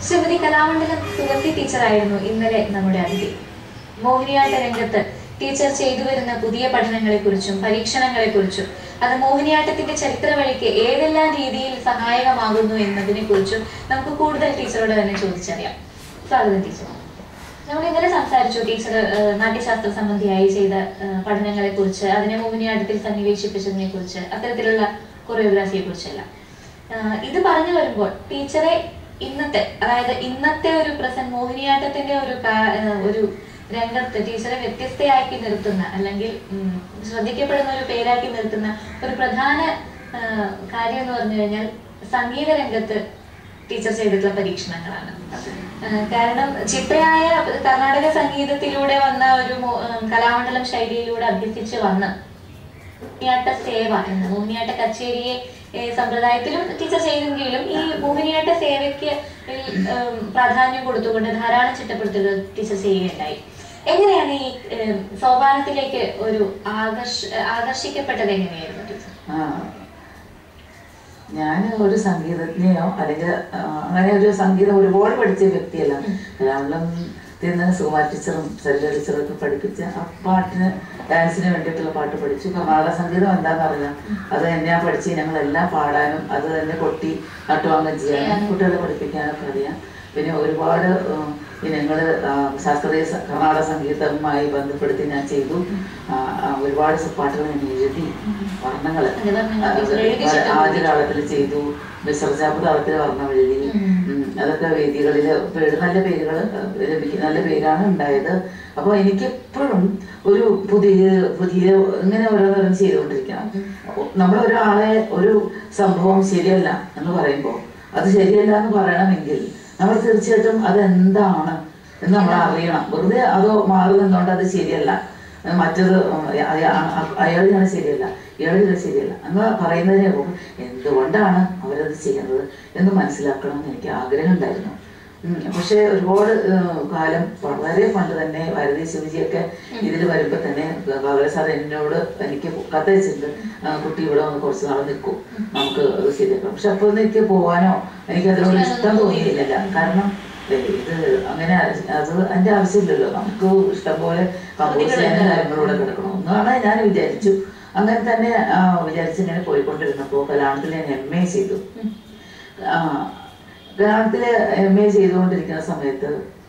ശ്രീമതി കലാമണ്ഡലം സുഗന്ധി ടീച്ചറായിരുന്നു ഇന്നലെ നമ്മുടെ അതിഥി മോഹിനിയാട്ട രംഗത്ത് ടീച്ചർ ചെയ്തു വരുന്ന പുതിയ പഠനങ്ങളെക്കുറിച്ചും പരീക്ഷണങ്ങളെക്കുറിച്ചും അത് മോഹിനിയാട്ടത്തിന്റെ ചരിത്ര വഴിക്ക് ഏതെല്ലാം രീതിയിൽ സഹായകമാകുന്നു എന്നതിനെ കുറിച്ചും നമുക്ക് കൂടുതൽ ടീച്ചറോട് തന്നെ ചോദിച്ചറിയാം സ്വാഗതം ടീച്ചർ നമ്മൾ ഇന്നലെ സംസാരിച്ചു ടീച്ചർ നാട്യശാസ്ത്ര സംബന്ധിയായി ചെയ്ത പഠനങ്ങളെ കുറിച്ച് അതിനെ മോഹിനിയാട്ടത്തിൽ സന്നിവേശിപ്പിച്ചതിനെ കുറിച്ച് അത്തരത്തിലുള്ള കൊറിയോഗ്രാഫിയെ കുറിച്ചെല്ലാം ആഹ് ഇത് പറഞ്ഞു വരുമ്പോൾ ടീച്ചറെ ഇന്നത്തെ അതായത് ഇന്നത്തെ ഒരു പ്രസന്റ് മോഹിനിയാട്ടത്തിന്റെ ഒരു കാ- ആഹ് ഒരു രംഗത്ത് ടീച്ചറെ വ്യത്യസ്തയാക്കി നിർത്തുന്ന അല്ലെങ്കിൽ ഉം, ശ്രദ്ധിക്കപ്പെടുന്ന ഒരു പേരാക്കി നിർത്തുന്ന ഒരു പ്രധാന ആഹ് കാര്യം എന്ന് പറഞ്ഞു കഴിഞ്ഞാൽ സംഗീത രംഗത്ത് ടീച്ചർ ചെയ്തിട്ടുള്ള പരീക്ഷണങ്ങളാണ് ആഹ് കാരണം ചിട്ടയായ കർണാടക സംഗീതത്തിലൂടെ വന്ന ഒരു മോ- ആഹ് കലാമണ്ഡലം ശൈലിയിലൂടെ അഭ്യസിച്ച് വന്ന് മോഹിനിയാട്ട സേവ എന്ന മോഹിനിയാട്ട കച്ചേരിയെ ഏഹ്, സമ്പ്രദായത്തിലും ടീച്ചർ ചെയ്തെങ്കിലും ഈ മോഹിനിയാട്ട സേവയ്ക്ക് ഈ, ഉം, പ്രാധാന്യം കൊടുത്തുകൊണ്ട് ധാരാളം ചിട്ടപ്പെടുത്തലുകൾ ടീച്ചർ ചെയ്യുകയുണ്ടായി എങ്ങനെയാണ് ഈ ഏഹ്, സോപാനത്തിലേക്ക് ഒരു ആകർഷ ആകർഷിക്കപ്പെട്ടത് എങ്ങനെയായിരുന്നു ടീച്ചർ ആ, ഞാൻ ഒരു സംഗീതജ്ഞയോ അല്ലെങ്കിൽ ആ, അങ്ങനെ ഒരു സംഗീതം ഒരുപാട് പഠിച്ച വ്യക്തിയല്ല കലാമണ്ഡലം നിന്ന് സുകുമാർ ടീച്ചറും സരിത ടീച്ചറും ഒക്കെ പഠിപ്പിച്ച ആ പാട്ടിന് ഡാൻസിന് വേണ്ടിയിട്ടുള്ള പാട്ട് പഠിച്ചു കർണാടക സംഗീതം എന്താണെന്ന് അറിയാം അത് തന്നെയാ പഠിച്ച് ഞങ്ങളെല്ലാം പാടാനും അത് തന്നെ കൊട്ടി നട്ടുവാങ്ങം ചെയ്യാനും കുട്ടികളെ പഠിപ്പിക്കാനൊക്കെ അറിയാം പിന്നെ ഒരുപാട് ഉം, ഇനങ്ങൾ ശാസ്ത്രീയ സ- കർണാടക സംഗീതവുമായി ബന്ധപ്പെടുത്തി ഞാൻ ചെയ്തു ആ, ആ, ഒരുപാട് സ- പാട്ടുകൾ ഞാൻ എഴുതി വർണ്ണങ്ങൾ അതെ, വർണ്ണങ്ങൾ ടീച്ചർ എഴുതി ചിട്ടപ്പെടുത്തി. ആദ്യ കാലത്തിൽ ചെയ്തു വിസർജാപ താളത്തിൽ വർണ്ണം എഴുതി ഉം, അതൊക്കെ വേദികളിൽ പേര് നല്ല പേരുകൾ ലഭിക്കും നല്ല പേരാണ് ഉണ്ടായത് അപ്പോൾ എനിക്ക് എപ്പോഴും ഒരു പുതിയ പുതിയ ഇങ്ങനെ ഓരോന്നോരോന്ന് ചെയ്തുകൊണ്ടിരിക്കണം നമ്മൾ ഒരാളെ ഒരു സംഭവം ശരിയല്ല എന്ന് പറയുമ്പോൾ അത് ശരിയല്ല എന്ന് പറയണമെങ്കിൽ നമ്മൾ തീർച്ചയായിട്ടും അതെന്താണ് എന്ന് നമ്മൾ അറിയണം വെറുതെ അതോ മാറി നിന്നുകൊണ്ട് അത് ശരിയല്ല മറ്റത് അയാളിങ്ങനെ ശരിയല്ല ഇയാളിങ്ങനെ ശരിയല്ല എന്ന് പറയുന്നതിനെ പോകും എന്തുകൊണ്ടാണ് അവരത് ചെയ്യുന്നത് എന്ന് മനസ്സിലാക്കണം എന്ന് എനിക്ക് ആഗ്രഹം ഉണ്ടായിരുന്നു ഉം, പക്ഷേ ഒരുപാട് ഏഹ്, കാലം വളരെ പണ്ട് തന്നെ ഭാരതീയ ശിവജിയൊക്കെ ഇതിൽ വരുമ്പോൾ തന്നെ കാവല സാർ എന്നോട് എനിക്ക് കത്തയച്ചിട്ടുണ്ട് ആ, കുട്ടി ഇവിടെ വന്ന് കുറച്ച് നാൾ നിൽക്കും നമുക്ക് അത് ശരിയാക്കാം പക്ഷെ അപ്പോൾ എനിക്ക് പോകാനോ എനിക്ക് അതിനോട് ഇഷ്ടം തോന്നിയില്ല കാരണം ഏ, ഇത് അങ്ങനെ അത് അതിന്റെ ആവശ്യമില്ലല്ലോ നമുക്ക് ഇഷ്ടം പോലെ കമ്പോസ് ചെയ്യാനും കാര്യങ്ങളൂടെ കിടക്കണം എന്നാണ് ഞാൻ വിചാരിച്ചു അങ്ങനെ തന്നെ ആ, വിചാരിച്ച് ഇങ്ങനെ പോയിക്കൊണ്ടിരുന്നപ്പോൾ കലാണത്തിൽ ഞാൻ എം എ ചെയ്തു ആ, കലാണത്തില് എം എ ചെയ്തുകൊണ്ടിരിക്കുന്ന സമയത്ത്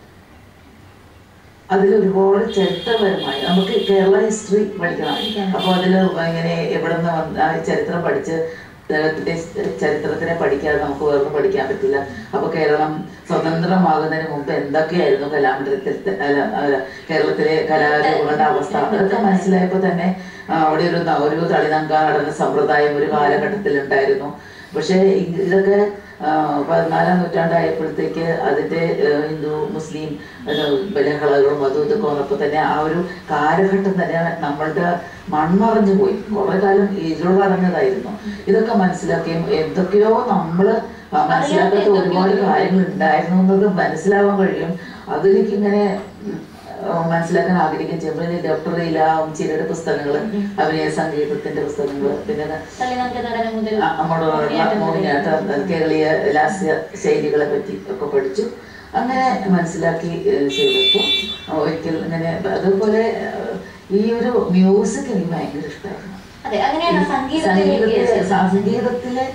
അതിൽ ഒരുപാട് ചരിത്രപരമായി നമുക്ക് കേരള ഹിസ്റ്ററി പഠിക്കണം അപ്പോൾ അതിൽ ഇങ്ങനെ എവിടെ നിന്ന് വന്ന ആ ചരിത്രം പഠിച്ച് കേരളത്തിന്റെ ചരിത്രത്തിനെ പഠിക്കാതെ നമുക്ക് വേറെ പഠിക്കാൻ പറ്റില്ല അപ്പൊ കേരളം സ്വതന്ത്രമാകുന്നതിന് മുമ്പ് എന്തൊക്കെയായിരുന്നു കലാമണ്ഡലത്തിൽ അല്ല, അല്ല, കേരളത്തിലെ കലാരൂപങ്ങളുടെ അവസ്ഥ അതൊക്കെ മനസ്സിലായപ്പോൾ തന്നെ ആ, അവിടെ ഒരു ന- ഒരു തളിനങ്ക നടന സമ്പ്രദായം ഒരു കാലഘട്ടത്തിൽ ഉണ്ടായിരുന്നു പക്ഷേ ഇ- ഇതൊക്കെ ആ, പതിനാലാം നൂറ്റാണ്ടായപ്പോഴത്തേക്ക് അതിന്റെ ആ, ഹിന്ദു മുസ്ലിം ആ, ലഹളകളും അതും ഇതൊക്കെ വന്നപ്പോൾ തന്നെ ആ ഒരു കാലഘട്ടം തന്നെ നമ്മളുടെ മൺമറഞ്ഞു പോയി കുറെ കാലം ഇരുളടഞ്ഞതായിരുന്നു ഇതൊക്കെ മനസ്സിലാക്കിയും എന്തൊക്കെയോ നമ്മള് ആ, മനസ്സിലാക്കാത്ത ഒരുപാട് കാര്യങ്ങൾ ഉണ്ടായിരുന്നു എന്നത് മനസ്സിലാവാൻ കഴിയും അതിലേക്ക് ഇങ്ങനെ ഉം, ആ, മനസ്സിലാക്കാൻ ആഗ്രഹിക്കുകയും ചെയ്യുമ്പോൾ ഡോക്ടർ ചിലയുടെ പുസ്തകങ്ങൾ അഭിനയ സംഗീതത്തിന്റെ പുസ്തകങ്ങൾ പിന്നെ തളിനങ്ക നടനം മുതൽ നമ്മളുള്ള മോഹിനിയാട്ട കേരളീയ ലാസ്യ ശൈലികളെ പറ്റി ഒക്കെ പഠിച്ചു അങ്ങനെ മനസ്സിലാക്കി ഏഹ്, ചെയ്തപ്പോൾ ഒരിക്കൽ ഇങ്ങനെ അതുപോലെ ഏഹ്, ഈ ഒരു മ്യൂസിക് എനിക്ക് ഭയങ്കര ഇഷ്ടമായിരുന്നു അതെ അങ്ങനെയാണ് സംഗീതത്തിലേക്ക് സംഗീതത്തിലെ സംഗീതത്തിലെ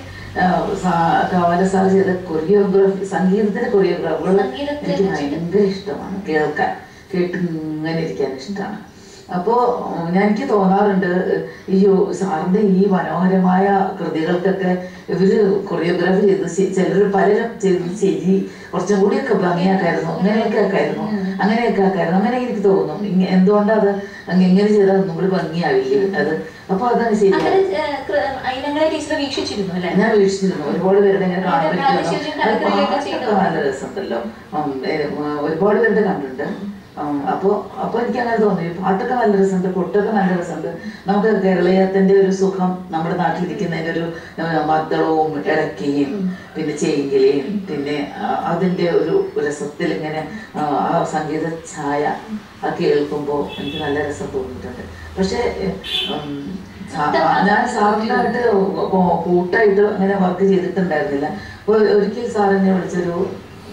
കവല സാർ ചെയ്ത കൊറിയോഗ്രാഫി സംഗീതത്തിലെ കൊറിയോഗ്രാഫികൾ സംഗീതത്തിലെ എനിക്ക് ഭയങ്കര ഇഷ്ടമാണ് കേൾക്കാൻ കേട്ട് ഇങ്ങനെ ഇരിക്കാൻ ഇഷ്ടമാണ് അപ്പോ ഉം, ഞാൻ എനിക്ക് തോന്നാറുണ്ട് ഈ യോ- സാറിന്റെ ഈ മനോഹരമായ കൃതികൾക്കൊക്കെ ഇവര് കൊറിയോഗ്രാഫി ചെയ്ത് ചിലർ പലരും ചെയ്ത് ശരി കുറച്ചും കൂടിയൊക്കെ ഭംഗിയാക്കായിരുന്നു അങ്ങനെയൊക്കെ ആക്കായിരുന്നു അങ്ങനെയൊക്കെ ആക്കായിരുന്നു അങ്ങനെ എനിക്ക് തോന്നും ഇങ്ങ- എന്തുകൊണ്ടാ അത് അങ്ങ് എങ്ങനെ ചെയ്താൽ ഒന്നും കൂടി ഭംഗിയാവില്ലേ അത് അപ്പൊ അതാണ് ശരി അങ്ങനെ ഏഹ്, കൃ- ഇനങ്ങളെ ടീച്ചർ വീക്ഷിച്ചിരുന്നു അല്ലെ ഞാൻ വീക്ഷിച്ചിരുന്നു ഒരുപാട് പേരുടെ ഇങ്ങനെ കാണാൻ അതെ, പറ്റുന്നു. പ്രാദേശിക അത് കലകളിലൊക്കെ പാട്ടൊക്കെ ചെയ്തോ? നല്ല രസമുണ്ടല്ലോ ഉം, ഏ, ഉം, ഒരുപാട് പേരുടെ കണ്ടിട്ടുണ്ട് ഉം, അപ്പൊ അപ്പൊ എനിക്ക് അങ്ങനെ തോന്നി പാട്ടൊക്കെ നല്ല രസമുണ്ട് കൊട്ടൊക്കെ നല്ല രസമുണ്ട് നമുക്ക് കേരളീയത്തിന്റെ ഒരു സുഖം നമ്മുടെ നാട്ടിലിരിക്കുന്നതിന്റെ ഒരു ഏ, മദ്ദളവും ഇടയ്ക്കയും പിന്നെ ചേങ്കിലയും പിന്നെ ആ, അതിന്റെ ഒരു രസത്തിൽ ഇങ്ങനെ ആ, ആ സംഗീത ഛായ ആ കേൾക്കുമ്പോൾ എനിക്ക് നല്ല രസം തോന്നിയിട്ടുണ്ട് പക്ഷേ ഉം, സാ- ഞാൻ സാറിനായിട്ട് കൂട്ടായിട്ട് അങ്ങനെ വർക്ക് ചെയ്തിട്ടുണ്ടായിരുന്നില്ല അപ്പോൾ ഒരിക്കൽ സാർ എന്നെ വിളിച്ചൊരു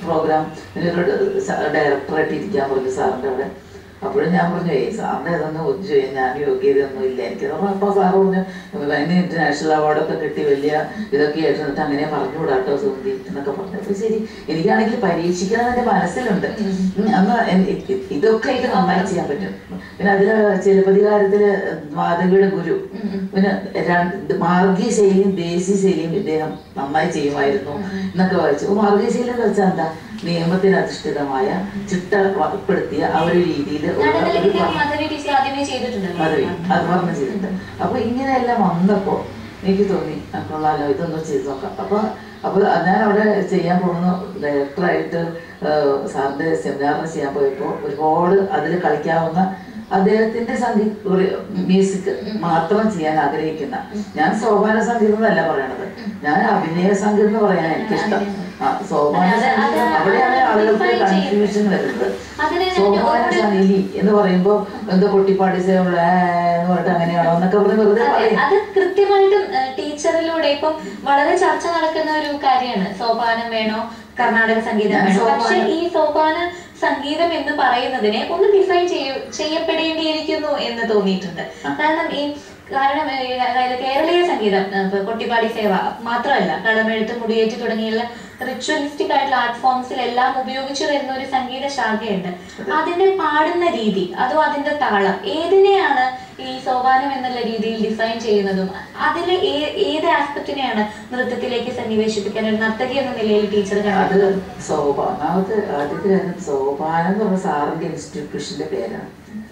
പ്രോഗ്രാം ഇതിനൊരു ഡയറക്ടറായിട്ട് ഇരിക്കാൻ പറഞ്ഞു സാറിൻ്റെ അവിടെ അപ്പോഴും ഞാൻ പറഞ്ഞു ഏയ് സാറിന് ഇതൊന്നും ഒന്നും ചെയ്യാൻ ഞാൻ യോഗ്യതയൊന്നും ഇല്ല എനിക്ക് അപ്പോൾ സാറ് പറഞ്ഞു അതിന് ഇന്റർനാഷണൽ അവാർഡൊക്കെ കിട്ടി വലിയ ഇതൊക്കെ ആയിട്ട് എന്നിട്ട് അങ്ങനെ പറഞ്ഞുകൂടാട്ടോ സുന്ദി എന്നൊക്കെ പറഞ്ഞു അപ്പോൾ ശരി എനിക്കാണെങ്കിൽ പരീക്ഷിക്കണം എൻ്റെ മനസ്സിലുണ്ട് ഉം, അന്ന് എൻ- ഇ- ഇതൊക്കെ എനിക്ക് നന്നായി ചെയ്യാൻ പറ്റും പിന്നെ അതില് ചിലപ്പതികാരത്തില് മാധവിയുടെ ഗുരു പിന്നെ രണ്ട് മാർഗീയ ശൈലിയും ദേശീയ ശൈലിയും ഇദ്ദേഹം നന്നായി ചെയ്യുമായിരുന്നു എന്നൊക്കെ വായിച്ചു അപ്പൊ മാർഗീയ ശൈലി എന്ന് വെച്ചാൽ എന്താ നിയമത്തിനധിഷ്ഠിതമായ ചിട്ടപ്പെടുത്തിയ ആ ഒരു രീതിയിൽ നാടകത്തിലേക്ക് മാധവി ടീച്ചർ ആദ്യമേ ചെയ്തിട്ടുണ്ടല്ലോ പദവി അത് പറഞ്ഞു ചെയ്തിട്ട് അപ്പൊ ഇങ്ങനെയെല്ലാം വന്നപ്പോ എനിക്ക് തോന്നി ആ, കൊള്ളാലോ ഇതൊന്നും ചെയ്ത് നോക്കാം അപ്പൊ അപ്പൊ ഞാൻ അവിടെ ചെയ്യാൻ പോകുന്ന ഡയറക്ടറായിട്ട് സാറിന്റെ സെമിനാറിന് ചെയ്യാൻ പോയപ്പോ ഒരുപാട് അതിൽ കളിക്കാവുന്ന അദ്ദേഹത്തിന്റെ സംഗീത മ്യൂസിക് മാത്രം ചെയ്യാൻ ആഗ്രഹിക്കുന്ന ഞാൻ സോപാന സംഗീതം എന്നല്ല പറയണത് ഞാൻ അഭിനയ സംഗീതം എന്ന് പറയാൻ എനിക്കിഷ്ടം ആ സോപാന അത് അത് സംഗീതം അവിടെയാണ് ആളുകൾക്ക് define ചെയ്യും. കൺഫ്യൂഷൻ വരുന്നത് അതിന് സോപാന ശൈലി എന്ന് പറയുമ്പോ എന്തോ പൊട്ടിപ്പാടി സേവുള്ള എന്ന് പറഞ്ഞിട്ട് അങ്ങനെയാണോ എന്നൊക്കെ പറഞ്ഞ് വെറുതെ അതെ, പറയും അത് കൃത്യമായിട്ടും ഏഹ്, ടീച്ചറിലൂടെ ഇപ്പം വളരെ ചർച്ച നടക്കുന്ന ഒരു കാര്യമാണ് സോപാനം വേണോ കർണാടക സംഗീതം ഞാൻ വേണോ സോപാനം- പക്ഷെ ഈ സോപാന സംഗീതം എന്ന് പറയുന്നതിനെ ഒന്ന് ഡിഫൈൻ ചെയ്യ ചെയ്യപ്പെടേണ്ടിയിരിക്കുന്നു എന്ന് തോന്നിയിട്ടുണ്ട് കാരണം ഈ കാരണം ഏഹ്, അതായത് കേരളീയ സംഗീതം ഏഹ്, ഇപ്പൊ കൊട്ടിപ്പാടി സേവ മാത്രമല്ല കളമെഴുത്ത് മുടിയേറ്റ് തുടങ്ങിയുള്ള റിച്വലിസ്റ്റിക് ആയിട്ടുള്ള ആർട്ട് ഫോംസിൽ എല്ലാം ഉപയോഗിച്ചു വരുന്ന ഒരു സംഗീത ശാഖയുണ്ട് അതിന്റെ പാടുന്ന രീതി അതോ അതിന്റെ താളം ഏതിനെയാണ് ഈ സോപാനം എന്നുള്ള രീതിയിൽ ഡിഫൈൻ ചെയ്യുന്നതും അതിൽ ഏത് ആസ്പെക്റ്റിനെയാണ് നൃത്തത്തിലേക്ക് സന്നിവേശിപ്പിക്കാൻ ഒരു നർത്തകി എന്ന നിലയിൽ ടീച്ചർ അത് കണ്ടത് സോപാനാമത്തെ ആദ്യത്തെ കാര്യം സോപാനം എന്ന് പറഞ്ഞ സാറിന്റെ ഇൻസ്റ്റിറ്റ്യൂഷന്റെ പേരാണ്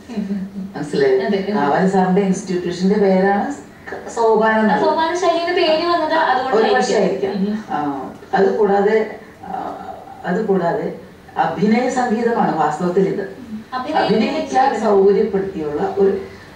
മനസ്സിലായോ അതെ. കാവൽ സാറിന്റെ ഇൻസ്റ്റിറ്റ്യൂഷന്റെ പേരാണ് സോപാനം എന്നുള്ളത്. സോപാന ശൈലിയുടെ പേര് വന്നത് ഒരു പക്ഷേ അതുകൊണ്ടായിരിക്കും ആയിരിക്കാം ആ, അത് കൂടാതെ ആ, അത് കൂടാതെ അഭിനയ സംഗീതമാണ് വാസ്തവത്തിൽ ഇത് അഭിനയത്തിന്റെ അഭിനയിക്കാൻ സൗകര്യപ്പെടുത്തിയുള്ള ഒരു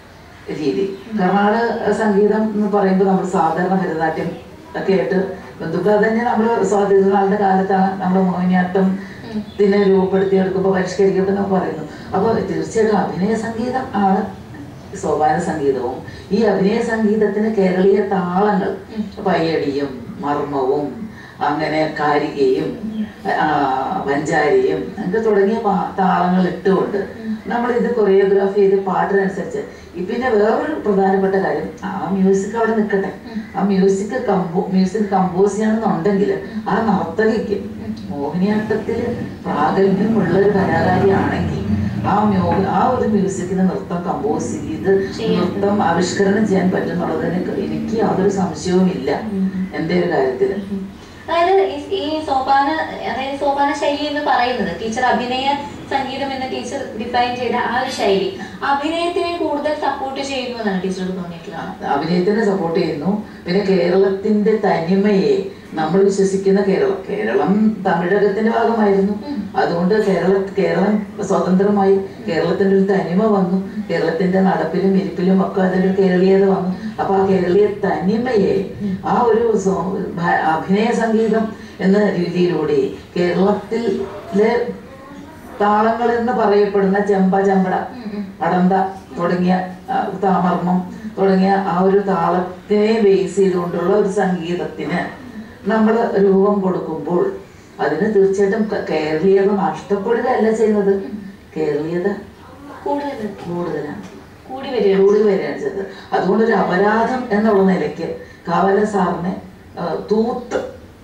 രീതി കർണാടക സംഗീതം എന്ന് പറയുമ്പോൾ നമ്മൾ സാധാരണ ഭരതനാട്യം ഒക്കെ ആയിട്ട് ബന്ധുക്കൾ അത് തന്നെ നമ്മൾ സ്വാതന്ത്ര്യനാളിന്റെ കാലത്താണ് നമ്മൾ മോഹിനിയാട്ടം ഇതിനെ രൂപപ്പെടുത്തിയെടുക്കുമ്പോൾ പരിഷ്കരിക്കപ്പെടുന്ന പറയുന്നു അപ്പോൾ തീർച്ചയായിട്ടും അഭിനയ സംഗീതം ആണ് സോപാന സംഗീതവും ഈ അഭിനയ സംഗീതത്തിന് കേരളീയ താളങ്ങൾ പയ്യടിയും മർമ്മവും അങ്ങനെ കാരികയും ആ, പഞ്ചാരിയും അങ്ങനെ തുടങ്ങിയ പാ- താളങ്ങൾ ഇട്ടുകൊണ്ട് നമ്മൾ ഇത് കൊറിയോഗ്രാഫി ചെയ്ത് പാട്ടിനനുസരിച്ച് ഈ പിന്നെ വേറൊരു പ്രധാനപ്പെട്ട കാര്യം ആ മ്യൂസിക് അവിടെ നിൽക്കട്ടെ ആ മ്യൂസിക് കമ്പോ മ്യൂസിക് കമ്പോസ് ചെയ്യണമെന്നുണ്ടെങ്കിൽ ആ നർത്തകിക്ക് മോഹിനിയാട്ടത്തിൽ പ്രാഗൽഭ്യമുള്ള ഒരു കലാകാരിയാണെങ്കിൽ ആ മ്യൂ ആ ഒരു മ്യൂസിക്കിന് നൃത്തം കമ്പോസ് ചെയ്ത് നൃത്തം ആവിഷ്കരണം ചെയ്യാൻ പറ്റുന്നുള്ളതിന് എനിക്ക് യാതൊരു സംശയവും ഇല്ല എൻ്റെ ഒരു കാര്യത്തിൽ അതായത് ഈ- ഈ സോപാന അതായത് സോപാന ശൈലി എന്ന് പറയുന്നത് ടീച്ചർ അഭിനയ സംഗീതം എന്ന ടീച്ചർ ഡിഫൈൻ ചെയ്ത ആ ഒരു ശൈലി അഭിനയത്തിനെ കൂടുതൽ സപ്പോർട്ട് ചെയ്യുന്നു എന്നാണ് ടീച്ചർക്ക് തോന്നിയിട്ടുള്ളത് അഭിനയത്തിനെ സപ്പോർട്ട് ചെയ്യുന്നു പിന്നെ കേരളത്തിന്റെ തനിമയെ നമ്മൾ വിശ്വസിക്കുന്ന കേരളം കേരളം തമിഴകത്തിന്റെ ഭാഗമായിരുന്നു അതുകൊണ്ട് കേരള കേരളം സ്വതന്ത്രമായി കേരളത്തിന്റെ ഒരു തനിമ വന്നു കേരളത്തിന്റെ നടപ്പിലും ഇരിപ്പിലും ഒക്കെ അതിന്റെ കേരളീയത വന്നു അപ്പൊ ആ കേരളീയ തനിമയെ ആ ഒരു സോ- ഭ- അഭിനയ സംഗീതം എന്ന രീതിയിലൂടെ കേരളത്തിലെ താളങ്ങൾ എന്ന് പറയപ്പെടുന്ന ചെമ്പ ചമ്പട അടന്ത തുടങ്ങിയ ആ, താമർമ്മം തുടങ്ങിയ ആ ഒരു താളത്തിനെ ബേസ് ചെയ്തുകൊണ്ടുള്ള ഒരു സംഗീതത്തിന് നമ്മൾ രൂപം കൊടുക്കുമ്പോൾ അതിന് തീർച്ചയായിട്ടും ക- കേരളീയത നഷ്ടപ്പെടുകയല്ല ചെയ്യുന്നത് കേരളീയത കൂടുതൽ കൂടുതലാണ് കൂടി വരികയാണ് കൂടി വരികയാണ് ചെയ്തത് അതുകൊണ്ട് ഒരു അപരാധം എന്നുള്ള നിലയ്ക്ക് കാവല സാറിനെ ആ, തൂത്ത്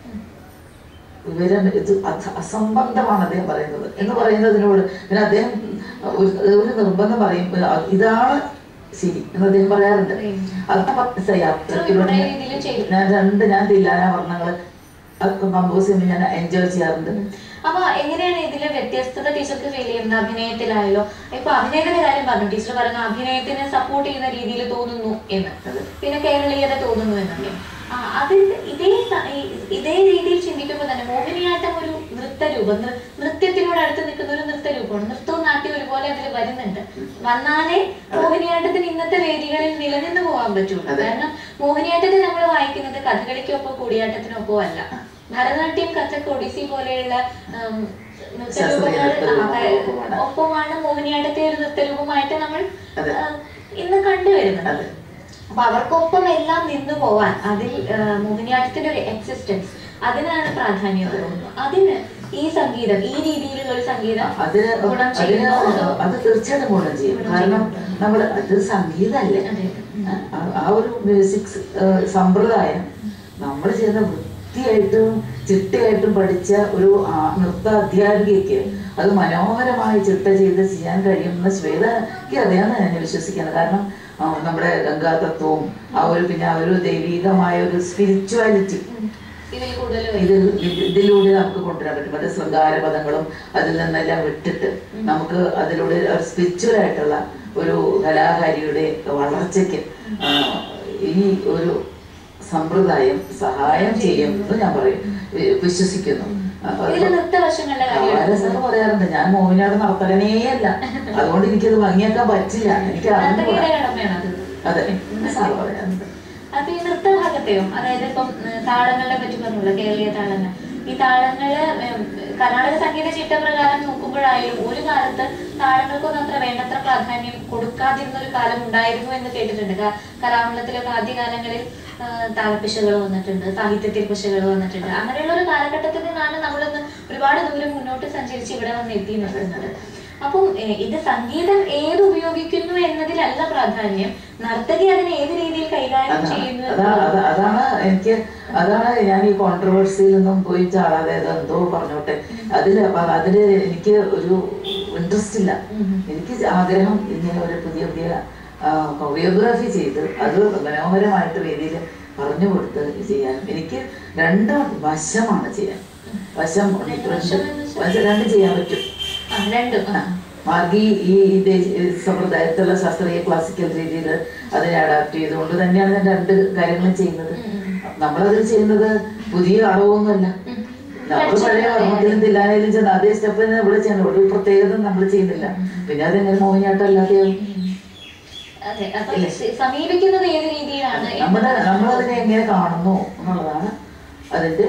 വിവരം ഇത് അസ- അസംബന്ധമാണ് അദ്ദേഹം പറയുന്നത് എന്ന് പറയുന്നതിനോട് പിന്നെ അദ്ദേഹം ഒരു ഒരു നിർബന്ധം പറയും "അത് ഇതാണ് ശരി എന്ന് അദ്ദേഹം പറയാറുണ്ട് അതൊക്കെ മനസ്സിലായി അത്രയ്ക്കുള്ള ഇവിടെ രീതിയിലും ചെയ്തു ഞാൻ രണ്ട് ഞാൻ തില്ലാന വർണ്ണങ്ങള് അതൊക്കെ കമ്പോസ് ചെയ്യുമ്പോൾ ഞാൻ എൻജോയ് ചെയ്യാറുണ്ട് അപ്പൊ എങ്ങനെയാണ് ഇതിലെ വ്യത്യസ്തത ടീച്ചർക്ക് ഫീൽ ചെയ്യുന്നത് അഭിനയത്തിലായാലോ ഇപ്പൊ അഭിനയത്തിന്റെ കാര്യം പറഞ്ഞു ടീച്ചർ പറയുന്ന അഭിനയത്തിനെ സപ്പോർട്ട് ചെയ്യുന്ന രീതിയിൽ തോന്നുന്നു എന്ന് അതെ. പിന്നെ കേരളീയത തോന്നുന്നു എന്നൊക്കെ ആ അതിന്റെ ഇതേ സ- ഈ- ഇതേ രീതിയിൽ ചിന്തിക്കുമ്പോൾ തന്നെ മോഹിനിയാട്ടം ഒരു നൃത്തരൂപം നൃ- നൃത്യത്തിനോട് അടുത്ത് നിൽക്കുന്ന ഒരു നൃത്തരൂപമാണ് നൃത്തവും നാട്യവും ഒരുപോലെ അതിൽ വരുന്നുണ്ട് വന്നാലേ മോഹിനിയാട്ടത്തിന് ഇന്നത്തെ വേദികളിൽ നിലനിന്ന് പോകാൻ പറ്റുള്ളൂ അതെ. കാരണം മോഹിനിയാട്ടത്തിൽ നമ്മൾ വായിക്കുന്നത് കഥകളിക്കൊപ്പോ കൂടിയാട്ടത്തിനൊപ്പോ അല്ല ഭരതനാട്യം കഥക് ഒഡീസി പോലെയുള്ള ഉം, നൃത്തരൂപങ്ങൾ ശാസ്ത്രീയ ആ, നൃത്തരൂപമാണ്. ഒപ്പമാണ് മോഹിനിയാട്ടത്തെ ഒരു നൃത്തരൂപമായിട്ട് നമ്മൾ അതെ. ആ, ഇന്ന് കണ്ടുവരുന്നത് അതെ അപ്പൊ അവർക്കൊപ്പം എല്ലാം നിന്നു പോവാൻ അതിൽ ആ, മോഹിനിയാട്ടത്തിന്റെ ഒരു എക്സിസ്റ്റൻസ് അതിനാണ് പ്രാധാന്യം തോന്നുന്നു അതിന് ഈ സംഗീതം ഈ രീതിയിലുള്ള ഒരു സംഗീതം അതിന് ഗുണം അതിന് ചെയ്യുന്നോ അതോ? അത് തീർച്ചയായിട്ടും ഗുണം ചെയ്യും കാരണം നമ്മൾ അത് സംഗീതമല്ലേ അതെ. ആ- ആ ഒരു മ്യൂസിക് സമ്പ്രദായം നമ്മൾ ചെയ്യുന്ന വൃത്തിയായിട്ടും ചിട്ടയായിട്ടും പഠിച്ച ഒരു ആ- നൃത്ത അധ്യാപികയ്ക്ക് അത് മനോഹരമായി ചിട്ട ചെയ്ത് ചെയ്യാൻ കഴിയുമെന്ന് ശ്വേതയ്ക്ക് അറിയാമെന്ന് ഞാൻ വിശ്വസിക്കുന്നത് കാരണം ആ, നമ്മുടെ ഗംഗാതത്വവും ആ ഒരു പിന്നെ ആ ഒരു ദൈവികമായ ഒരു സ്പിരിച്വാലിറ്റി ഉം. ഇതിൽ കൂടുതൽ ഇത് ഇതിലൂടെ നമുക്ക് കൊണ്ടുവരാൻ പറ്റും മറ്റേ ശൃംഗാര പദങ്ങളും അതിൽ നിന്നെല്ലാം വിട്ടിട്ട് നമുക്ക് അതിലൂടെ സ്പിരിച്വൽ ആയിട്ടുള്ള ഒരു കലാകാരിയുടെ വളർച്ചയ്ക്ക് ആ, ഈ ഒരു സമ്പ്രദായം സഹായം ചെയ്യും എന്ന് ഞാൻ പറയും വി- വിശ്വസിക്കുന്നു അപ്പൊ അത് ഇതിൽ നൃത്തവശങ്ങളുടെ കാര്യമാണ് വളരെ സാറ് പറയാറുണ്ട് ഞാൻ മോഹിനിയാട്ടം നടത്തലനേ അല്ല അതുകൊണ്ട് എനിക്കത് ഭംഗിയാക്കാൻ പറ്റില്ല എനിക്ക് നർത്തകിയുടെ അറിഞ്ഞുകൂടാ കടമയാണ് അത് അതെ സാറ് പറയാറുണ്ട് അപ്പൊ ഈ നൃത്തഭാഗത്തെയോ അതായത് ഇപ്പം ഉം, താളങ്ങളെ പറ്റി പറഞ്ഞല്ലോ കേരളീയ താളങ്ങൾ ഈ താളങ്ങള് ഉം, കർണാടക സംഗീത ചിട്ടപ്രകാരം നോക്കുമ്പോഴായാലും ഒരു കാലത്ത് താളങ്ങൾക്കൊന്നും അത്ര വേണ്ടത്ര പ്രാധാന്യം കൊടുക്കാതിരുന്ന ഒരു കാലം ഉണ്ടായിരുന്നു എന്ന് കേട്ടിട്ടുണ്ട് ക- കലാമണ്ഡലത്തിലൊക്കെ ആദ്യകാലങ്ങളിൽ ആ, താളപ്പിശകൾ വന്നിട്ടുണ്ട് സാഹിത്യത്തിൽ പിശകൾ വന്നിട്ടുണ്ട് അങ്ങനെയുള്ള ഒരു കാലഘട്ടത്തിൽ നിന്നാണ് നമ്മളിന്ന് ഒരുപാട് ദൂരം മുന്നോട്ട് സഞ്ചരിച്ച് ഇവിടെ വന്ന് എത്തി നിൽക്കുന്നത് അപ്പം ഏ, ഇത് സംഗീതം ഏത് ഉപയോഗിക്കുന്നു എന്നതിലല്ല പ്രാധാന്യം നർത്തകി അതിനെ ഏത് രീതിയിൽ കൈകാര്യം അതാണ് ചെയ്യുന്നു അതാണ് അത- അതാണ് എനിക്ക് അതാണ് ഞാൻ ഈ കോൺട്രവേഴ്സിയിൽ നിന്നും പോയി ചാടാതെ അത് എന്തോ പറഞ്ഞോട്ടെ അതില് അപ്പൊ അതില് എനിക്ക് ഒരു ഇൻട്രസ്റ്റ് ഇല്ല ഉം. എനിക്ക് ആഗ്രഹം ഇങ്ങനെ ഒരു പുതിയ പുതിയ കൊറിയോഗ്രാഫി ചെയ്ത് അത് മനോഹരമായിട്ട് വേദിയിൽ പറഞ്ഞു കൊടുത്ത് ചെയ്യാൻ എനിക്ക് രണ്ട് വശമാണ് ചെയ്യാൻ വശം രണ്ട് വശം എന്ന് വെച്ചാൽ? വശം രണ്ട് ചെയ്യാൻ പറ്റും ആ, രണ്ടും ആ. മാർഗി ഈ ദേ- ഈ സമ്പ്രദായത്തിലുള്ള ശാസ്ത്രീയ ക്ലാസിക്കൽ രീതിയിൽ അതിനെ അഡാപ്റ്റ് ചെയ്തുകൊണ്ട് തന്നെയാണ് ഞാൻ രണ്ട് കാര്യങ്ങളും ചെയ്യുന്നത് ഉം, ഉം. നമ്മളതിൽ ചെയ്യുന്നത് പുതിയ അളവൊന്നുമല്ല ഉം. നമ്മൾ പഴയ വർമ്മത്തിലും തില്ലാനയിലും ചെന്ന് അതേ സ്റ്റെപ്പ് തന്നെ ഇവിടെ ചെയ്യുന്നു ഒരു പ്രത്യേകത നമ്മൾ ചെയ്യുന്നില്ല പിന്നെ അതെങ്ങനെ മോഹിനിയാട്ടം അല്ലാതെ അതെ അപ്പൊ സ- സമീപിക്കുന്നത് ഏത് രീതിയിലാണ് നമ്മുടെ നമ്മളതിനെ എങ്ങനെ കാണുന്നു എന്നുള്ളതാണ് അതിന്റെ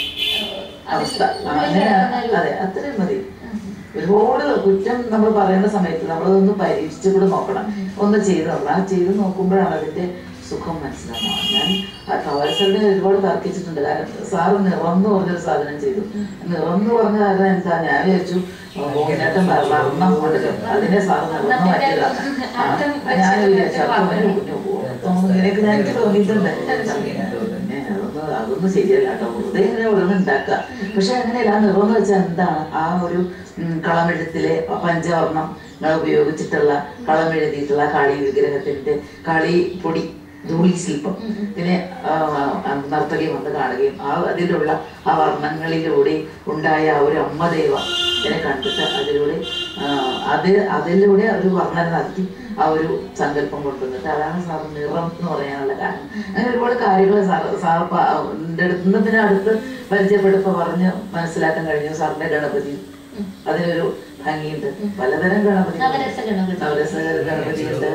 അവസ്ഥ ആ, അങ്ങനെ അതെ അത്രയും മതി ഒരുപാട് കുറ്റം നമ്മൾ പറയുന്ന സമയത്ത് നമ്മളതൊന്ന് പരീക്ഷിച്ചു കൂടെ നോക്കണം ഒന്ന് ചെയ്ത് നോക്കണം ആ ചെയ്ത് നോക്കുമ്പോഴാണ് അതിന്റെ സുഖം മനസ്സിലാവുന്നത് ഞാൻ ആ കവാൽസറിനെ ഒരുപാട് തർക്കിച്ചിട്ടുണ്ട് കാരണം സാറ് നിറം എന്ന് പറഞ്ഞൊരു സാധനം ചെയ്തു നിറം എന്ന് പറഞ്ഞ കാരണം എന്താ ഞാൻ വിചാരിച്ചു മോഹിനേട്ടം വർണ്ണം കൊണ്ട് അതിനെ സാറ് നിറം മാറ്റിയതാണ് ആ, ഞാൻ വിചാരിച്ചു അപ്പൊ ഒരു കുഞ്ഞു പോകും ഇങ്ങനെയൊക്കെ ഞാൻ എനിക്ക് തോന്നിയിട്ടുണ്ട് പിന്നെ അതൊന്നും അതൊന്നും ശരിയല്ല കേട്ടോ വെറുതെ ഇങ്ങനെ ഓരോന്ന് ഉണ്ടാക്കുക പക്ഷെ അങ്ങനെയല്ല ആ നിറം എന്ന് വെച്ചാൽ എന്താണ് ആ ഒരു ഉം, കളമെഴുത്തിലെ പഞ്ചവർണ്ണം ഉപയോഗിച്ചിട്ടുള്ള കളമെഴുതിയിട്ടുള്ള കാളി വിഗ്രഹത്തിന്റെ കാളി പൊടി ധൂളി ശില്പം പിന്നെ ആ, ആ, നർത്തകി വന്ന് കാണുകയും ആ അതിലുള്ള ആ വർണ്ണങ്ങളിലൂടെ ഉണ്ടായ ആ ഒരു അമ്മദേവ ഇതിനെ കണ്ടിട്ട് അതിലൂടെ ആ, അത് അതിലൂടെ ഒരു വർണ്ണന നടത്തി ആ ഒരു സങ്കല്പം കൊണ്ടുവന്നിട്ട് അതാണ് സാർ നിറം എന്ന് പറയാനുള്ള കാരണം അങ്ങനെ ഒരുപാട് കാര്യങ്ങൾ സാർ സാർ പ- എൻ്റെ അടുത്ത് നിന്ന് പിന്നെ അടുത്ത് പരിചയപ്പെട്ടപ്പോൾ പറഞ്ഞ് മനസ്സിലാക്കാൻ കഴിഞ്ഞു സാറിന്റെ ഗണപതി അതിനൊരു ഭംഗിയുണ്ട് പലതരം ഗണപതി നവരസ ഗണപതി. നവരസ ഗണപതി ഉണ്ട്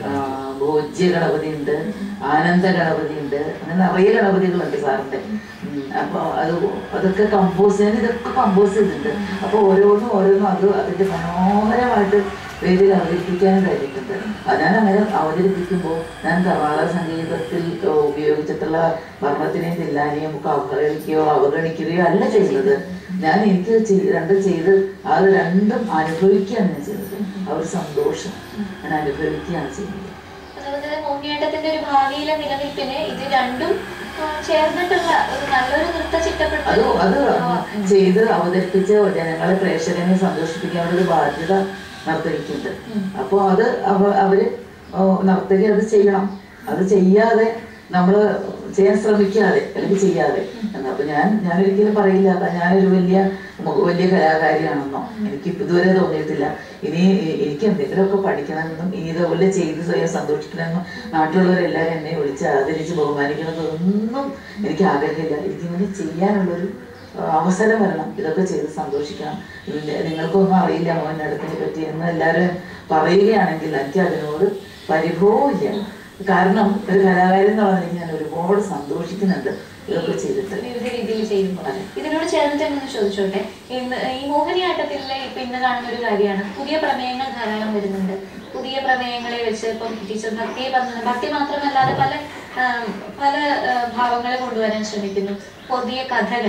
ഭോജ്യ ഗണപതി ഉണ്ട് ആനന്ദ ഗണപതി ഉണ്ട് അങ്ങനെ നിറയെ ഗണപതികളുണ്ട് സാറിന്റെ ഉം, അപ്പൊ അത് അതൊക്കെ കമ്പോസ് ചെയ്യാൻ ഇതൊക്കെ കമ്പോസ് ചെയ്തിട്ടുണ്ട് അപ്പൊ ഓരോന്നും ഓരോന്നും അത് അതിന്റെ മനോഹരമായിട്ട് വേദിയിൽ അവതരിപ്പിക്കാനും കഴിഞ്ഞിട്ടുണ്ട് അത് ഞാൻ അങ്ങനെ അവതരിപ്പിക്കുമ്പോൾ ഞാൻ കർണാടക സംഗീതത്തിൽ ഉപയോഗിച്ചിട്ടുള്ള വർണ്ണത്തിനെയും തില്ലാനെയും ഒക്കെ അവഹേളിക്കുകയോ അവഗണിക്കുകയോ അല്ല ചെയ്യുന്നത് ഞാൻ എനിക്ക് ചെയ്- രണ്ടും ചെയ്ത് അത് രണ്ടും അനുഭവിക്കുകയാണ് ഞാൻ ചെയ്യുന്നത് ആ ഒരു സന്തോഷം ഞാൻ അനുഭവിക്കുകയാണ് ചെയ്യുന്നത് അതുപോലെ തന്നെ മോഹിനിയാട്ടത്തിന്റെ ഒരു ഭാവിയിലെ നിലനിൽപ്പിന് ഇത് രണ്ടും ആ, ചേർന്നിട്ടുള്ള ഒരു നല്ലൊരു നൃത്ത അത് ചിട്ടപ്പെടുത്തൽ അത് ചെയ്ത് അവതരിപ്പിച്ച് ജനങ്ങളെ പ്രേക്ഷകനെ സന്തോഷിപ്പിക്കാനുള്ള ഒരു ബാധ്യത നർത്തകിക്കുണ്ട് അപ്പോൾ അത് അവ അവര് ഓ, നർത്തകി അത് ചെയ്യണം അത് ചെയ്യാതെ നമ്മൾ ചെയ്യാൻ ശ്രമിക്കാതെ അല്ലെങ്കിൽ ചെയ്യാതെ എന്ന് അപ്പൊ ഞാൻ ഞാൻ ഒരിക്കലും പറയില്ല "അതാ ഞാനൊരു വലിയ മു- വലിയ കലാകാരിയാണെന്നോ എനിക്ക് ഇതുവരെ തോന്നിയിട്ടില്ല ഇനി എ- എനിക്ക് എന്തെങ്കിലുമൊക്കെ പഠിക്കണമെന്നും ഇനി ഇതുപോലെ ചെയ്ത് സ്വയം സന്തോഷിക്കണമെന്നും നാട്ടിലുള്ളവരെല്ലാവരും എന്നെ വിളിച്ച് ആദരിച്ച് ബഹുമാനിക്കണമെന്നൊന്നും എനിക്ക് ആഗ്രഹമില്ല എനിക്കിങ്ങനെ ചെയ്യാനുള്ളൊരു ആ, അവസരം വരണം ഇതൊക്കെ ചെയ്ത് സന്തോഷിക്കണം ഇതിന്റെ- നിങ്ങൾക്കൊന്നും അറിയില്ല മോഹിനിയാട്ടത്തിനെ പറ്റി എന്ന് എല്ലാവരും പറയുകയാണെങ്കിൽ എനിക്ക് അതിനോട് പരിഭവമില്ല കാരണം ഒരു കലാകാരൻ എന്ന് പറഞ്ഞാൽ ഞാൻ ഒരുപാട് സന്തോഷിക്കുന്നുണ്ട് ഇതൊക്കെ ചെയ്തിട്ട് വിവിധ രീതിയിൽ ചെയ്യുമ്പോൾ ഇതിനോട് ചേർന്നിട്ട് തന്നെ ചോദിച്ചോട്ടെ ഇന്ന് ഈ മോഹിനിയാട്ടത്തിലെ ഇപ്പൊ ഇന്ന് കാണുന്ന ഒരു കാര്യമാണ് പുതിയ പ്രമേയങ്ങൾ ധാരാളം വരുന്നുണ്ട് പുതിയ പ്രമേയങ്ങളെ വെച്ച് ഇപ്പം ടീച്ചർ ഭക്തിയെ പറഞ്ഞത് ഭക്തി മാത്രമല്ലാതെ പല ആം, പല ആ, ഭാവങ്ങളെ കൊണ്ടുവരാൻ ശ്രമിക്കുന്നു പുതിയ കഥകൾ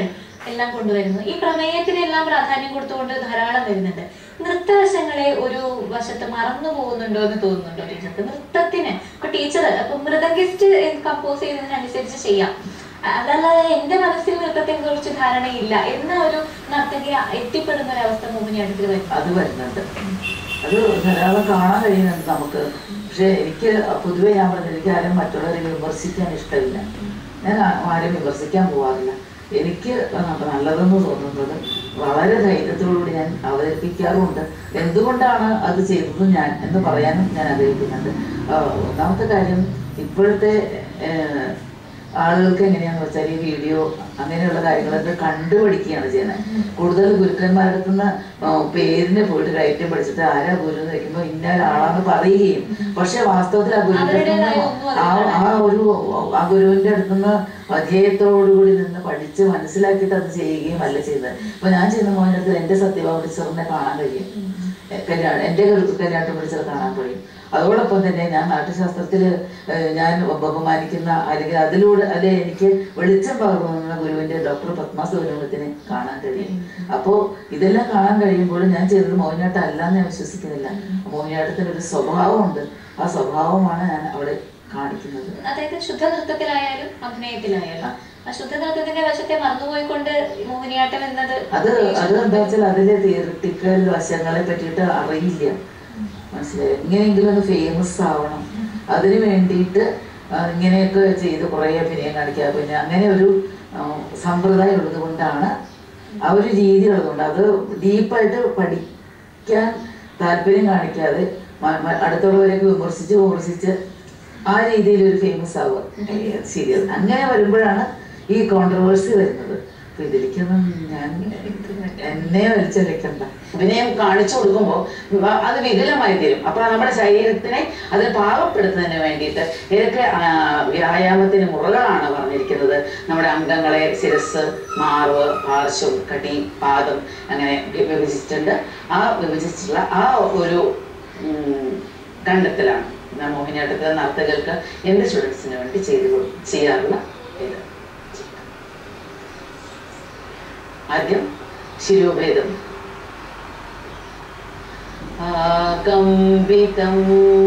എല്ലാം കൊണ്ടുവരുന്നു ഈ പ്രമേയത്തിനെല്ലാം പ്രാധാന്യം കൊടുത്തുകൊണ്ട് ധാരാളം വരുന്നുണ്ട് നൃത്തവശങ്ങളെ ഒരു വശത്ത് മറന്നു പോകുന്നുണ്ടോ എന്ന് തോന്നുന്നുണ്ടോ ടീച്ചർക്ക് നൃത്തത്തിന് ഇപ്പൊ ടീച്ചർ അപ്പൊ മൃദംഗിസ്റ്റ് കമ്പോസ് ചെയ്യുന്നതിനനുസരിച്ച് ചെയ്യാം അതല്ലാതെ എന്റെ മനസ്സിൽ നൃത്തത്തെ കുറിച്ച് ധാരണയില്ല എന്ന ഒരു നർത്തകി എത്തിപ്പെടുന്ന ഒരു അവസ്ഥ മോഹിനിയാട്ടത്തിൽ വരും അത് വരുന്നുണ്ട് അത് ധാരാളം കാണാൻ കഴിയുന്നുണ്ട് നമുക്ക് പക്ഷെ എനിക്ക് പൊതുവെ ഞാൻ പറഞ്ഞത് എനിക്ക് ആരും മറ്റുള്ളവരെ വിമർശിക്കാൻ ഇഷ്ടമില്ല ഞാൻ ആ- ആരും വിമർശിക്കാൻ പോവാറില്ല എനിക്ക് നല്ലതെന്ന് തോന്നുന്നത് വളരെ ധൈര്യത്തോടുകൂടി ഞാൻ അവതരിപ്പിക്കാറുമുണ്ട് എന്തുകൊണ്ടാണ് അത് ചെയ്തത് ഞാൻ എന്ന് പറയാനും ഞാൻ ആഗ്രഹിക്കുന്നുണ്ട് ആ, ഒന്നാമത്തെ കാര്യം ഇപ്പോഴത്തെ ഏഹ്, ആളുകൾക്ക് എങ്ങനെയാന്ന് വെച്ചാൽ ഈ വീഡിയോ അങ്ങനെയുള്ള കാര്യങ്ങളൊക്കെ കണ്ടുപഠിക്കുകയാണ് ചെയ്യുന്നത് കൂടുതൽ ഗുരുക്കന്മാരുടെ അടുത്ത് നിന്ന് പേരിന് പോയിട്ട് കയറ്റം പഠിച്ചിട്ട് ആരാ ഗുരു എന്ന് വെക്കുമ്പോൾ ഇന്ന ഒരാളാന്ന് പറയുകയും പക്ഷെ വാസ്തവത്തിൽ ആ ഗുരുവിന്റെ അവരുടേതായ അടുത്തുനിന്ന് ഒന്നും ആ ആ ഒരു ആ ഗുരുവിന്റെ അടുത്തുനിന്ന് അധ്യയത്തോടുകൂടി നിന്ന് പഠിച്ച് മനസ്സിലാക്കിയിട്ട് അത് ചെയ്യുകയും അല്ല ചെയ്തത് ഇപ്പൊ ഞാൻ ചെയ്യുന്ന മോൻ്റെ അടുത്ത് എന്റെ സത്യഭാവ ടീച്ചറിനെ കാണാൻ കഴിയും കല്യാണം എൻ്റെ കല്യാണം പഠിച്ചത് കാണാൻ കഴിയും അതോടൊപ്പം തന്നെ ഞാൻ നാട്യശാസ്ത്രത്തിൽ ഞാൻ ബഹുമാനിക്കുന്ന അല്ലെങ്കിൽ അതിലൂടെ അല്ലെ എനിക്ക് വെളിച്ചം പകർന്നുന്ന ഗുരുവിന്റെ ഡോക്ടർ പത്മ സൗരഭത്തിനെ കാണാൻ കഴിയും അപ്പോൾ ഇതെല്ലാം കാണാൻ കഴിയുമ്പോൾ ഞാൻ ചെയ്തത് മോഹിനിയാട്ടം അല്ല എന്ന് ഞാൻ വിശ്വസിക്കുന്നില്ല മോഹിനിയാട്ടത്തിന് ഒരു സ്വഭാവമുണ്ട് ആ സ്വഭാവമാണ് ഞാൻ അവിടെ കാണിക്കുന്നത് അതായത് ശുദ്ധ നൃത്തത്തിലായാലും അഭിനയത്തിലായാലും ആ ശുദ്ധ നൃത്തത്തിന്റെ വശത്തെ മറന്നുപോയിക്കൊണ്ട് മോഹിനിയാട്ടം എന്നത് അത് അത് എന്താ വെച്ചാൽ അതിലെ തിയറിറ്റിക്കൽ വശങ്ങളെ പറ്റിയിട്ട് അറിയില്ല മനസ്സിലായോ ഇങ്ങനെയെങ്കിലും ഒന്ന് ഫേമസ് ആവണം അതിന് വേണ്ടിയിട്ട് ആ, ഇങ്ങനെയൊക്കെ ചെയ്ത് കുറേ അഭിനയം കാണിക്കുക പിന്നെ അങ്ങനെ ഒരു ആ, സമ്പ്രദായം ഉള്ളത് കൊണ്ടാണ് ആ ഒരു രീതി ഉള്ളതുകൊണ്ട് അത് ഡീപ്പായിട്ട് പഠിക്കാൻ താല്പര്യം കാണിക്കാതെ മ- മ- അടുത്തുള്ളവരെയൊക്കെ വിമർശിച്ച് വിമർശിച്ച് ആ രീതിയിൽ ഒരു ഫേമസ് ആവുക ശരി അങ്ങനെ വരുമ്പോഴാണ് ഈ കോൺട്രവേഴ്സി വരുന്നത് അപ്പൊ ഇതിലേക്കൊന്നും ഞാൻ എന്നെ വലിച്ചെടുക്കണ്ട അഭിനയം കാണിച്ചു കൊടുക്കുമ്പോൾ അത് വികലമായി തീരും അപ്പൊ നമ്മുടെ ശരീരത്തിനെ അതിന് പാകപ്പെടുത്തുന്നതിന് വേണ്ടിയിട്ട് ഏതൊക്കെ ആ, വ്യായാമത്തിന് മുറകളാണ് പറഞ്ഞിരിക്കുന്നത് നമ്മുടെ അംഗങ്ങളെ ശിരസ് മാർവ് പാർശ്വം കടി പാദം അങ്ങനെ വി- വിഭജിച്ചിട്ടുണ്ട് ആ വിഭജിച്ചിട്ടുള്ള ആ ഒരു ഉം, കണ്ടെത്തലാണ് ഞാൻ മോഹിനിയാട്ടത്തിലെ നർത്തകർക്ക് എൻ്റെ സ്റ്റുഡൻസിന് വേണ്ടി ചെയ്തു കൊടു- ചെയ്യാറുള്ള ഇത് ആദ്യം ശിരോഭേദം ആകമ്പിതം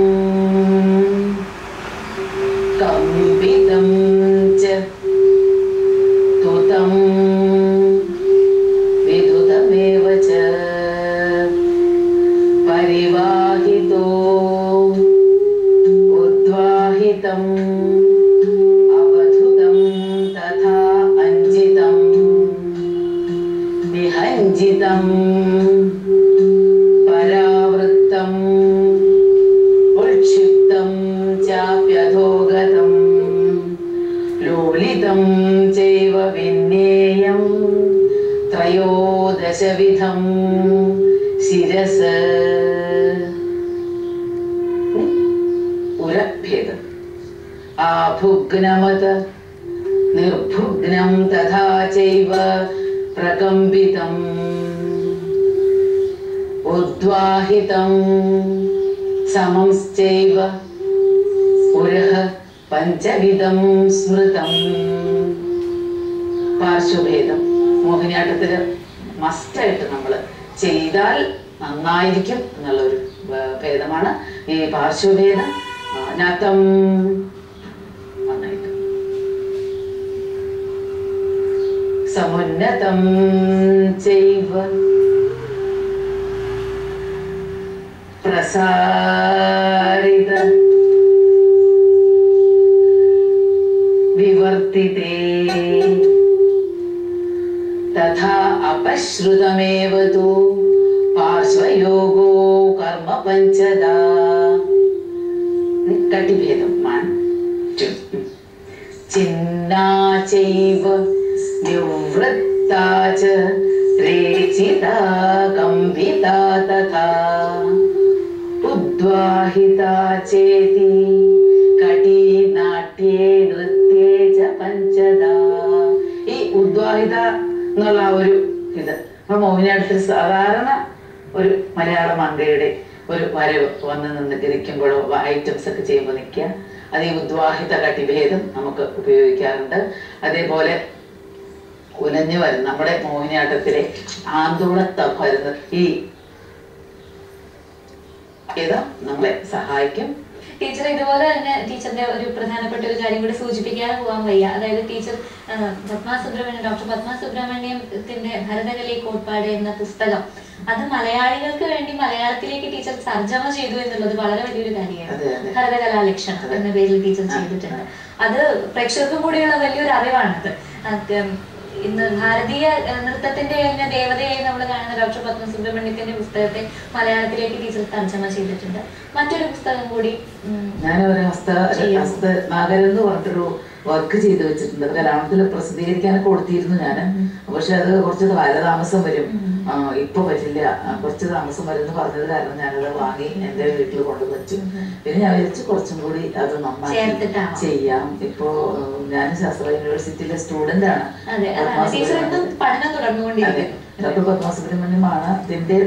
കമ്പിതം ച തുതം വിദുതമേവ ച പരിവാഹിതോ ഉദ്വാഹിതം അവധുതം തഥാ അഞ്ജിതം വിഹഞ്ജിതം പരാവൃത്തം ഉക്ഷിപ്തം ചാപ്യധോഗതം ലോലിതം ചൈവ വിന്നേയം ത്രയോദശവിധം ശിരസ് ഉരഭേദം ആഭുഗ്നമത നിർഭുഗ്നം തഥാ ചൈവ പ്രകമ്പിതം ഉദ്വാഹിതം സമംശ്ചൈവ പുരഃ പഞ്ചവിധം സ്മൃതം പാർശ്വഭേദം മോഹിനിയാട്ടത്തില് മസ്റ്റായിട്ട് നമ്മൾ ചെയ്താൽ നന്നായിരിക്കും എന്നുള്ളൊരു വേ- ഭേദമാണ് ഈ പാർശ്വഭേദം ആ, നതം നന്നായിട്ട് സമുന്നതം ചൈവ പ്രസാരിത വിവർത്തിതേ തഥാ അപശ്രുതമേവ തു പാർശ്വയോഗോ കർമ്മ പഞ്ചദാ കട്ടിഭേദം വൺ ടു ചിന്നാ ചൈവ നിവൃത്താ ച രേചിതാ കമ്പിതാ തഥാ ഉദ്വാഹിതാ ചേതി കടി നാട്യേ നൃത്യേ ച പഞ്ചദാ ഈ ഉദ്വാഹിത എന്നുള്ള ആ ഒരു ഇത് അപ്പൊ മോഹിനിയാട്ടത്തിൽ സാധാരണ ഒരു മലയാള മങ്കയുടെ ഒരു വരവ് വന്ന് നിന്നിട്ട് ഇരിക്കുമ്പോഴോ ഐറ്റംസ് ഒക്കെ ചെയ്യുമ്പോൾ നിൽക്കുക അത് ഈ ഉദ്വാഹിത കട്ടിഭേദം നമുക്ക് ഉപയോഗിക്കാറുണ്ട് അതേപോലെ ഉലഞ്ഞു വരുന്ന നമ്മുടെ മോഹിനിയാട്ടത്തിലെ ആന്തോളത്ത വരുന്ന ഈ ഇത് നമ്മളെ സഹായിക്കും ടീച്ചർ ഇതുപോലെ തന്നെ ടീച്ചറിന്റെ ഒരു പ്രധാനപ്പെട്ട ഒരു കാര്യം കൂടി സൂചിപ്പിക്കാതെ പോകാൻ വയ്യ അതായത് ടീച്ചർ ആ, പത്മ സുബ്രഹ്മണ്യം ഡോക്ടർ പത്മ സുബ്രഹ്മണ്യത്തിന്റെ ഭരതകലി കോட்பாട് എന്ന പുസ്തകം അത് മലയാളികൾക്ക് വേണ്ടി മലയാളത്തിലേക്ക് ടീച്ചർ തർജ്ജമ ചെയ്തു എന്നുള്ളത് വളരെ വലിയൊരു കാര്യമാണ് അതെ, അതെ. ഭരതകലാലക്ഷണം എന്ന പേരിൽ ടീച്ചർ ചെയ്തിട്ടുണ്ട് അത് പ്രേക്ഷകർക്കും കൂടിയുള്ള വലിയൊരു അറിവാണത് അത് ഇന്ന് ഭാരതീയ ഏഹ്, നൃത്തത്തിന്റെ തന്നെ ദേവതയായി നമ്മൾ കാണുന്ന ഡോക്ടർ പത്മ സുബ്രഹ്മണ്യത്തിന്റെ പുസ്തകത്തെ മലയാളത്തിലേക്ക് ടീച്ചർ തർജ്ജമ ചെയ്തിട്ടുണ്ട് മറ്റൊരു പുസ്തകം കൂടി ഉം, ഞാൻ ഒരു ഹസ്ത ചെയ്യാമോ? ഹസ്ത നാഗരം എന്ന് പറഞ്ഞിട്ടൊരു വർക്ക് ചെയ്തു വെച്ചിട്ടുണ്ട് അത് കലാമത്തിൽ പ്രസിദ്ധീകരിക്കാനൊക്കെ കൊടുത്തിരുന്നു ഞാൻ പക്ഷെ അത് കുറച്ച് കാലതാമസം വരും ആ, ഇപ്പൊ പറ്റില്ല ആ, കുറച്ച് താമസം വരും എന്ന് പറഞ്ഞത് കാരണം ഞാനത് വാങ്ങി എന്റെ വീട്ടിൽ കൊണ്ടു വെച്ചു പിന്നെ ഞാൻ വിചാരിച്ചു കുറച്ചും കൂടി അത് നന്നാക്കി ചേർത്തിട്ടാവാം. ചെയ്യാം ഇപ്പോ ഏഹ്, ഞാൻ ശാസ്ത്ര യൂണിവേഴ്സിറ്റിയിലെ സ്റ്റുഡന്റ് ആണ് അതെ അതാണ് പത്മ ടീച്ചർ ഇന്നും സുബ്രഹ്മണ്യത്തിൽ. പഠനം അതെ തുടർന്നുകൊണ്ടിരിക്കുന്നു ഡോക്ടർ പത്മ സുബ്രഹ്മണ്യമാണ് ഇതിന്റെ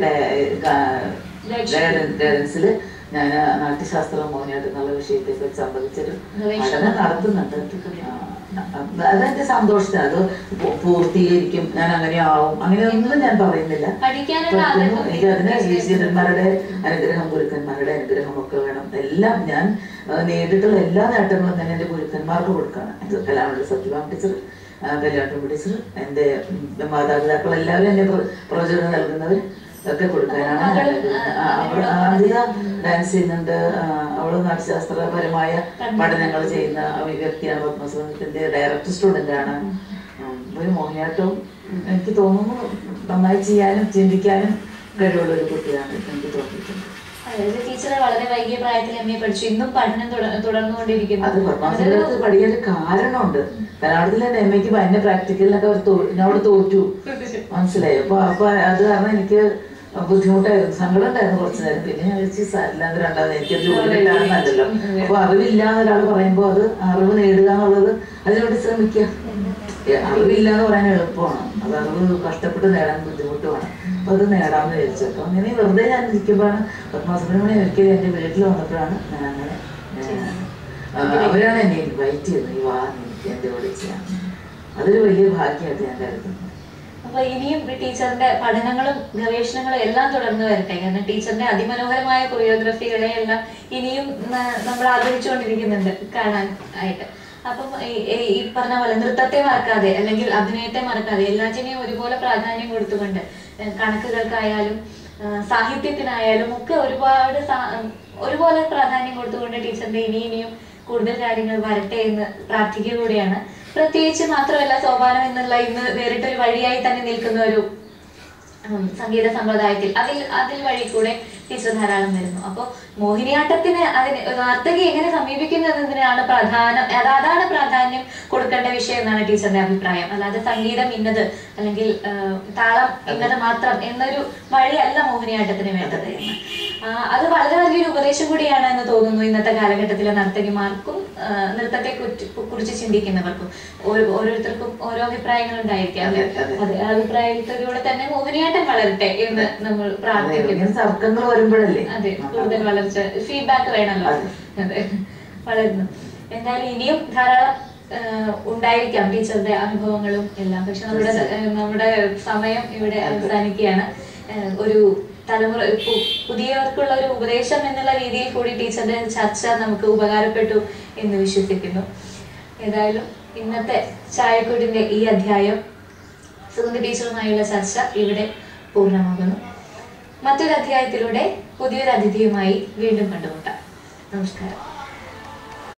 ഗൈഡൻസിൽ ഞാൻ നാട്യശാസ്ത്രം മോഹിനിയാട്ടം എന്നുള്ള വിഷയത്തെ കുറിച്ച് സംബന്ധിച്ചൊരു ഗവേഷണം പഠനം നടത്തുന്നുണ്ട് ആ, അതെന്റെ സന്തോഷത്തിന് അത് പൂ- പൂർത്തീകരിക്കും ഞാൻ അങ്ങനെ ആവും അങ്ങനെയൊന്നും ഞാൻ പറയുന്നില്ല പഠിക്കാനുള്ള പറ്റുന്നു. ആഗ്രഹം എനിക്ക് അതിന് ഈശ്വരന്മാരുടെ അനുഗ്രഹം ഗുരുക്കന്മാരുടെ അനുഗ്രഹം ഒക്കെ വേണം എല്ലാം ഞാൻ ആ, നേരിട്ടുള്ള എല്ലാ നേട്ടങ്ങളും തന്നെ എന്റെ ഗുരുക്കന്മാർക്ക് കൊടുക്കണം ഇത് കലാമണ്ഡലി സത്യഭാമ ടീച്ചർ കല്യാണം ടീച്ചർ എന്റെ ഉം, മാതാപിതാക്കൾ എല്ലാവരും എന്നെ പ്ര- പ്രചോദനം നൽകുന്നവർ ഒക്കെ കൊടുക്കാനാണ് ഞാൻ ആ, അവള് ആദ്യ ഡാൻസ് ചെയ്യുന്നുണ്ട് ആ, അവള് നാട്യശാസ്ത്രപരമായ പഠനങ്ങൾ ചെയ്യുന്ന വ്യക്തിയാണ് പത്മസുഖത്തിന്റെ ഡയറക്ടർ സ്റ്റുഡന്റ് ആണ് ഉം, ഒരു മോഹിനിയാട്ടവും എനിക്ക് തോന്നുന്നു നന്നായി ചെയ്യാനും ചിന്തിക്കാനും കഴിവുള്ള ഒരു കുട്ടിയാണ് എനിക്ക് തോന്നിയിട്ടുണ്ട് അതായത് ടീച്ചർ വളരെ വൈകിയ പ്രായത്തിൽ എം എ പഠിച്ചു ഇന്നും പഠനം തുട- തുടർന്നുകൊണ്ടിരിക്കുന്നു അത് അതൊരു പത്മാസനത്ത് പഠിക്കാൻ ഒരു കാരണമുണ്ട് കലാടത്തിൽ തന്നെ എം എക്ക് ഭയങ്കര പ്രാക്ടിക്കലിനൊക്കെ അവർ തോ- എന്നോട് തോറ്റു മനസ്സിലായി അപ്പൊ അപ്പൊ അത് കാരണം എനിക്ക് ബുദ്ധിമുട്ടായിരുന്നു സങ്കടം ഉണ്ടായിരുന്നു കുറച്ചു നേരം പിന്നെ ഞാൻ വെച്ച് സാരില്ലാതെ രണ്ടാമത് എനിക്ക് ജോലി കിട്ടാണെന്നല്ലോ അപ്പൊ അറിവില്ല എന്നൊരാൾ പറയുമ്പോൾ അത് അറിവ് നേടുക എന്നുള്ളത് അതിനുവേണ്ടി ശ്രമിക്കുക ഏ, അറിവില്ല എന്ന് പറയാൻ എളുപ്പമാണ് അത് അറിവ് കഷ്ടപ്പെട്ട് നേടാൻ ബുദ്ധിമുട്ടുമാണ് അപ്പൊ അത് നേടാമെന്ന് വിചാരിച്ചു അപ്പൊ അങ്ങനെ വെറുതെ ഞാൻ ഇരിക്കുമ്പോഴാണ് പത്മാസുബ്രഹ്മണ്യം ഒരിക്കലും എന്റെ വീട്ടിൽ വന്നപ്പോഴാണ് ഞാൻ അങ്ങനെ ഏ, ആ, അവരാണ് എന്നെ ഇൻവൈറ്റ് ചെയ്തത് ഈ വാ എനിക്ക് എന്റെ കൂടെ ചെയ്യാൻ അതൊരു വലിയ ഭാഗ്യമായിട്ട് ഞാൻ കരുതുന്നു അപ്പൊ ഇനിയും ഈ ടീച്ചറിന്റെ പഠനങ്ങളും ഗവേഷണങ്ങളും എല്ലാം തുടർന്ന് വരട്ടെ കാരണം ടീച്ചറിന്റെ അതിമനോഹരമായ കൊറിയോഗ്രഫികളെ എല്ലാം ഇനിയും ന- നമ്മൾ ആഗ്രഹിച്ചുകൊണ്ടിരിക്കുന്നുണ്ട് കാണാൻ ആയിട്ട് അപ്പം ഈ- ഈ ഈ പറഞ്ഞ പോലെ നൃത്തത്തെ മറക്കാതെ അല്ലെങ്കിൽ അഭിനയത്തെ മറക്കാതെ എല്ലാറ്റിനെയും ഒരുപോലെ പ്രാധാന്യം കൊടുത്തുകൊണ്ട് ഏഹ് കണക്കുകൾക്കായാലും ആഹ് സാഹിത്യത്തിനായാലും ഒക്കെ ഒരുപാട് സാ- ഒരുപോലെ പ്രാധാന്യം കൊടുത്തുകൊണ്ട് ടീച്ചറിന്റെ ഇനി ഇനിയും കൂടുതൽ കാര്യങ്ങൾ വരട്ടെ എന്ന് പ്രാർത്ഥിക്കുക കൂടിയാണ് പ്രത്യേകിച്ച് മാത്രമല്ല സോപാനം എന്നുള്ള ഇന്ന് വേറിട്ടൊരു വഴിയായി തന്നെ നിൽക്കുന്ന ഒരു ഉം, സംഗീത സമ്പ്രദായത്തിൽ അതിൽ അതിൽ വഴി കൂടെ ടീച്ചർ ധാരാളം വരുന്നു അപ്പോൾ മോഹിനിയാട്ടത്തിന് അതിന് നർത്തകി എങ്ങനെ സമീപിക്കുന്നതിനാണ് പ്രധാനം അത് അതാണ് പ്രാധാന്യം കൊടുക്കേണ്ട വിഷയം എന്നാണ് ടീച്ചറിന്റെ അഭിപ്രായം അല്ലാതെ സംഗീതം ഇന്നത് അല്ലെങ്കിൽ ആ, താളം ഇന്നത് മാത്രം എന്നൊരു വഴിയല്ല മോഹിനിയാട്ടത്തിന് വേണ്ടത് എന്ന് ആ, അത് വളരെ വലിയൊരു ഉപദേശം കൂടിയാണ് എന്ന് തോന്നുന്നു ഇന്നത്തെ കാലഘട്ടത്തിലെ നർത്തകിമാർക്കും ആ, നൃത്തത്തെ കുറ്റി- കുറിച്ച് ചിന്തിക്കുന്നവർക്കും ഓരോ- ഓരോരുത്തർക്കും ഓരോ അഭിപ്രായങ്ങൾ ഉണ്ടായിരിക്കാം അല്ലേ? അതെ, അതെ ആ അഭിപ്രായത്തിലൂടെ തന്നെ മോഹിനിയാട്ടം വളരട്ടെ എന്ന് നമ്മൾ അതെ, പ്രാർത്ഥിക്കുന്നു ഇങ്ങനെ തർക്കങ്ങൾ വരുമ്പോഴല്ലേ അതെ കൂടുതൽ വളർച്ച ഫീഡ്ബാക്ക് വേണമല്ലോ അതെ. അതെ വളരുന്നു എന്തായാലും ഇനിയും ധാരാളം ആ, ഉണ്ടായിരിക്കാം ടീച്ചറുടെ അനുഭവങ്ങളും എല്ലാം പക്ഷെ നമ്മുടെ ആ, നമ്മുടെ സമയം ഇവിടെ അവസാനിക്കുകയാണ് ആ, ഒരു തലമുറ പു- പുതിയവർക്കുള്ള ഒരു ഉപദേശം എന്നുള്ള രീതിയിൽ കൂടി ടീച്ചറുടെ ചർച്ച നമുക്ക് ഉപകാരപ്പെട്ടു എന്ന് വിശ്വസിക്കുന്നു ഏതായാലും ഇന്നത്തെ ചായക്കൂട്ടിന്റെ ഈ അധ്യായം സുഗന്ധി ടീച്ചറുമായുള്ള ചർച്ച ഇവിടെ പൂർണ്ണമാകുന്നു മറ്റൊരു അധ്യായത്തിലൂടെ പുതിയൊരു അതിഥിയുമായി വീണ്ടും കണ്ടുമുട്ടാം നമസ്കാരം